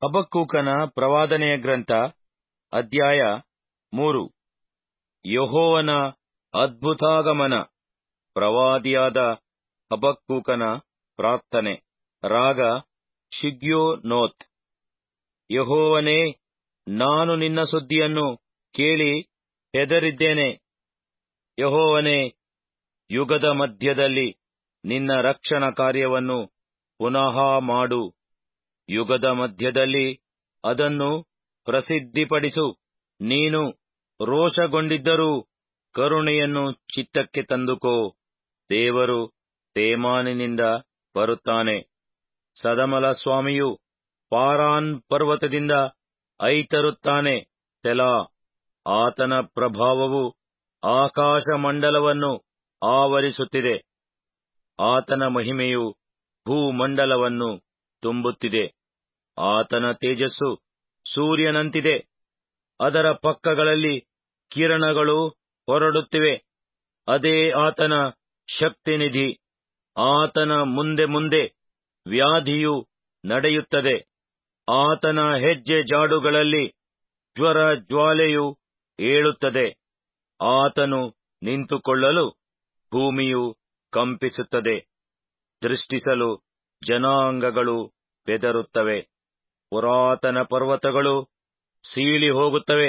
ಹಬಕ್ಕೂಕನ ಪ್ರವಾದನೆಯ ಗ್ರಂಥ ಅಧ್ಯಾಯ ಮೂರು ಯಹೋವನ ಅದ್ಭುತಾಗಮನ ಪ್ರವಾದಿಯಾದ ಹಬಕ್ಕೂಕನ ಪ್ರಾರ್ಥನೆ ರಾಗ ಶಿಗ್ಯೋನೋತ್ ಯಹೋವನೇ ನಾನು ನಿನ್ನ ಸುದ್ದಿಯನ್ನು ಕೇಳಿ ಹೆದರಿದ್ದೇನೆ ಯಹೋವನೇ ಯುಗದ ಮಧ್ಯದಲ್ಲಿ ನಿನ್ನ ರಕ್ಷಣಾ ಕಾರ್ಯವನ್ನು ಪುನಃ ಮಾಡು ಯುಗದ ಮಧ್ಯದಲ್ಲಿ ಅದನ್ನು ಪ್ರಸಿದ್ಧಿಪಡಿಸು ನೀನು ರೋಷಗೊಂಡಿದ್ದರೂ ಕರುಣೆಯನ್ನು ಚಿತ್ತಕ್ಕೆ ತಂದುಕೋ ದೇವರು ತೇಮಾನಿನಿಂದ ಬರುತ್ತಾನೆ ಸದಮಲ ಸ್ವಾಮಿಯು ಪಾರಾನ್ ಪರ್ವತದಿಂದ ಐತರುತ್ತಾನೆ ಸೆಲಾ ಆತನ ಪ್ರಭಾವವು ಆಕಾಶಮಂಡಲವನ್ನು ಆವರಿಸುತ್ತಿದೆ ಆತನ ಮಹಿಮೆಯು ಭೂಮಂಡಲವನ್ನು ತುಂಬುತ್ತಿದೆ ಆತನ ತೇಜಸ್ಸು ಸೂರ್ಯನಂತಿದೆ ಅದರ ಪಕ್ಕಗಳಲ್ಲಿ ಕಿರಣಗಳು ಹೊರಡುತ್ತಿವೆ ಅದೇ ಆತನ ಶಕ್ತಿನಿಧಿ ಆತನ ಮುಂದೆ ಮುಂದೆ ವ್ಯಾಧಿಯು ನಡೆಯುತ್ತದೆ ಆತನ ಹೆಜ್ಜೆ ಜಾಡುಗಳಲ್ಲಿ ಜ್ವರ ಜ್ವಾಲೆಯು ಏಳುತ್ತದೆ ಆತನು ನಿಂತುಕೊಳ್ಳಲು ಭೂಮಿಯು ಕಂಪಿಸುತ್ತದೆ ದೃಷ್ಟಿಸಲು ಜನಾಂಗಗಳು ಬೆದರುತ್ತವೆ ಪುರಾತನ ಪರ್ವತಗಳು ಸೀಳಿ ಹೋಗುತ್ತವೆ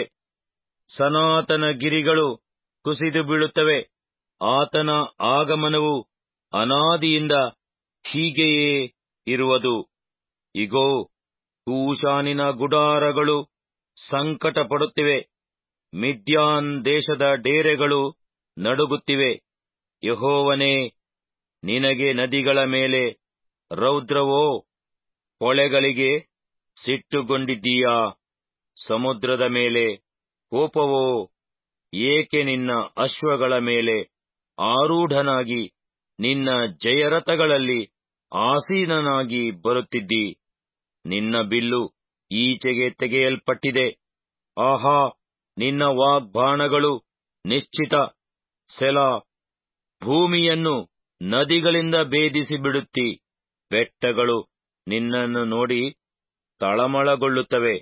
ಸನಾತನ ಗಿರಿಗಳು ಕುಸಿದು ಬೀಳುತ್ತವೆ ಆತನ ಆಗಮನವು ಅನಾದಿಯಿಂದ ಹೀಗೆಯೇ ಇರುವುದು ಇಗೋ ಕೂಶಾನಿನ ಗುಡಾರಗಳು ಸಂಕಟ ಪಡುತ್ತಿವೆ ಮಿದ್ಯಾನ್ ದೇಶದ ಡೇರೆಗಳು ನಡುಗುತ್ತಿವೆ ಯಹೋವನೇ ನಿನಗೆ ನದಿಗಳ ಮೇಲೆ ರೌದ್ರವೋ ಹೊಳೆಗಳಿಗೆ ಸಿಟ್ಟುಗೊಂಡಿದ್ದೀಯಾ ಸಮುದ್ರದ ಮೇಲೆ ಕೋಪವೋ ಏಕೆ ನಿನ್ನ ಅಶ್ವಗಳ ಮೇಲೆ ಆರೂಢನಾಗಿ ನಿನ್ನ ಜಯರಥಗಳಲ್ಲಿ ಆಸೀನನಾಗಿ ಬರುತ್ತಿದ್ದಿ ನಿನ್ನ ಬಿಲ್ಲು ಈಚೆಗೆ ತೆಗೆಯಲ್ಪಟ್ಟಿದೆ ಆಹಾ ನಿನ್ನ ವಾಗ್ಬಾಣಗಳು ನಿಶ್ಚಿತ ಸೆಲಾ ಭೂಮಿಯನ್ನು ನದಿಗಳಿಂದ ಭೇದಿಸಿ ಬಿಡುತ್ತಿ ಬೆಟ್ಟಗಳು ನಿನ್ನನ್ನು ನೋಡಿ ತಳಮಳಗೊಳ್ಳುತ್ತವೆ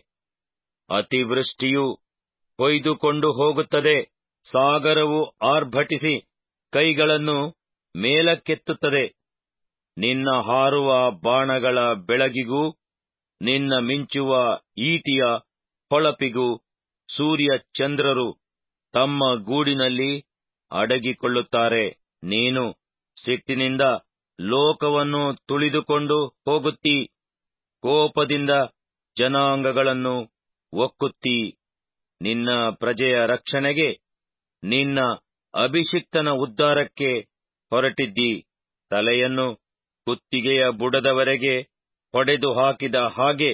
ಅತಿವೃಷ್ಟಿಯು ಕೊಯ್ದುಕೊಂಡು ಹೋಗುತ್ತದೆ ಸಾಗರವು ಆರ್ಭಟಿಸಿ ಕೈಗಳನ್ನು ಮೇಲಕ್ಕೆತ್ತುತ್ತದೆ ನಿನ್ನ ಹಾರುವ ಬಾಣಗಳ ಬೆಳಗಿಗೂ ನಿನ್ನ ಮಿಂಚುವ ಈಟಿಯ ಹೊಳಪಿಗೂ ಸೂರ್ಯ ಚಂದ್ರರು ತಮ್ಮ ಗೂಡಿನಲ್ಲಿ ಅಡಗಿಕೊಳ್ಳುತ್ತಾರೆ ನೀನು ಸಿಟ್ಟಿನಿಂದ ಲೋಕವನ್ನು ತುಳಿದುಕೊಂಡು ಹೋಗುತ್ತೀ ಕೋಪದಿಂದ ಜನಾಂಗಗಳನ್ನು ಒಕ್ಕುತ್ತೀ ನಿನ್ನ ಪ್ರಜೆಯ ರಕ್ಷಣೆಗೆ ನಿನ್ನ ಅಭಿಷಿಕ್ತನ ಉದ್ಧಾರಕ್ಕೆ ಹೊರಟಿದ್ದಿ ತಲೆಯನ್ನು ಕುತ್ತಿಗೆಯ ಬುಡದವರೆಗೆ ಹೊಡೆದು ಹಾಕಿದ ಹಾಗೆ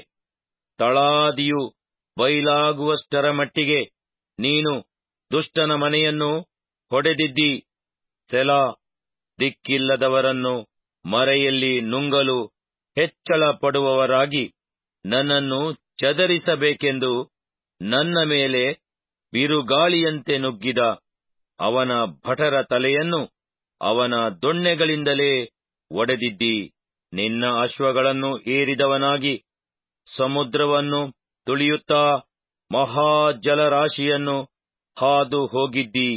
ತಳಾದಿಯು ಬಯಲಾಗುವಷ್ಟರ ಮಟ್ಟಿಗೆ ನೀನು ದುಷ್ಟನ ಮನೆಯನ್ನು ಹೊಡೆದಿದ್ದಿ ಸೆಲಾ ದಿಕ್ಕಿಲ್ಲದವರನ್ನು ಮರೆಯಲ್ಲಿ ನುಂಗಲು ಹೆಚ್ಚಳ ಪಡುವವರಾಗಿ ನನ್ನನ್ನು ಚದರಿಸಬೇಕೆಂದು ನನ್ನ ಮೇಲೆ ಬಿರುಗಾಳಿಯಂತೆ ನುಗ್ಗಿದ ಅವನ ಭಟರ ತಲೆಯನ್ನು ಅವನ ದೊಣ್ಣೆಗಳಿಂದಲೇ ಒಡೆದಿದ್ದಿ ನಿನ್ನ ಅಶ್ವಗಳನ್ನು ಏರಿದವನಾಗಿ ಸಮುದ್ರವನ್ನು ತುಳಿಯುತ್ತಾ ಮಹಾಜಲರಾಶಿಯನ್ನು ಹಾದು ಹೋಗಿದ್ದಿ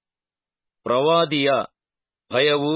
ಪ್ರವಾದಿಯ ಭಯವು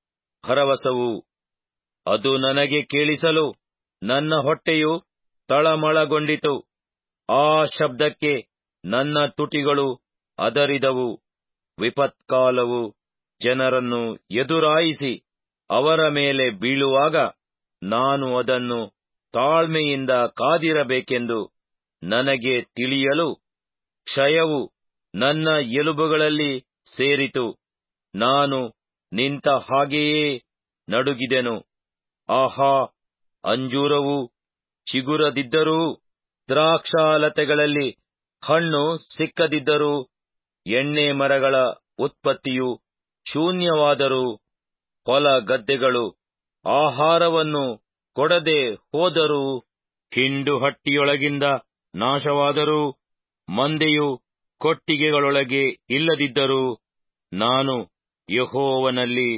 ಭರವಸವು ಅದು ನನಗೆ ಕೇಳಿಸಲು ನನ್ನ ಹೊಟ್ಟೆಯು ತಳಮಳಗೊಂಡಿತು ಆ ಶಬ್ದಕ್ಕೆ ನನ್ನ ತುಟಿಗಳು ಅದರಿದವು ವಿಪತ್ಕಾಲವು ಜನರನ್ನು ಎದುರಾಯಿಸಿ ಅವರ ಮೇಲೆ ಬೀಳುವಾಗ ನಾನು ಅದನ್ನು ತಾಳ್ಮೆಯಿಂದ ಕಾದಿರಬೇಕೆಂದು ನನಗೆ ತಿಳಿಯಲು ಕ್ಷಯವು ನನ್ನ ಎಲುಬುಗಳಲ್ಲಿ ಸೇರಿತು ನಾನು ನಿಂತ ಹಾಗೆಯೇ ನಡುಗಿದೆನು ಆಹಾ ಅಂಜೂರವು ಚಿಗುರದಿದ್ದರೂ ದ್ರಾಕ್ಷಾಲತೆಗಳಲ್ಲಿ ಹಣ್ಣು ಸಿಕ್ಕದಿದ್ದರೂ ಎಣ್ಣೆ ಮರಗಳ ಉತ್ಪತ್ತಿಯು ಶೂನ್ಯವಾದರೂ ಹೊಲ ಗದ್ದೆಗಳು ಆಹಾರವನ್ನು ಕೊಡದೆ ಹೋದರೂ ಹಿಂಡು ಹಟ್ಟಿಯೊಳಗಿಂದ ನಾಶವಾದರೂ ಮಂದೆಯು ಕೊಟ್ಟಿಗೆಗಳೊಳಗೆ ಇಲ್ಲದಿದ್ದರೂ ನಾನು ಯಹೋವನಲ್ಲಿ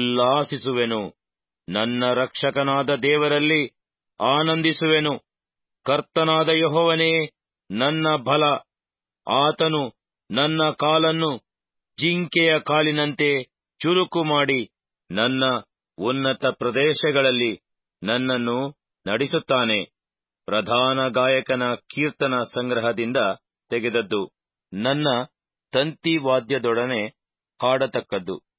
ಉಲ್ಲಾಸಿಸುವೆನು ನನ್ನ ರಕ್ಷಕನಾದ ದೇವರಲ್ಲಿ ಆನಂದಿಸುವೆನು ಕರ್ತನಾದ ಯಹೋವನೇ ನನ್ನ ಬಲ ಆತನು ನನ್ನ ಕಾಲನ್ನು ಜಿಂಕೆಯ ಕಾಲಿನಂತೆ ಚುರುಕು ಮಾಡಿ ನನ್ನ ಉನ್ನತ ಪ್ರದೇಶಗಳಲ್ಲಿ ನನ್ನನ್ನು ನಡೆಸುತ್ತಾನೆ ಪ್ರಧಾನ ಗಾಯಕನ ಕೀರ್ತನ ಸಂಗ್ರಹದಿಂದ ತೆಗೆದದ್ದು ನನ್ನ ತಂತಿ ವಾದ್ಯದೊಡನೆ ಹಾಡತಕ್ಕದ್ದು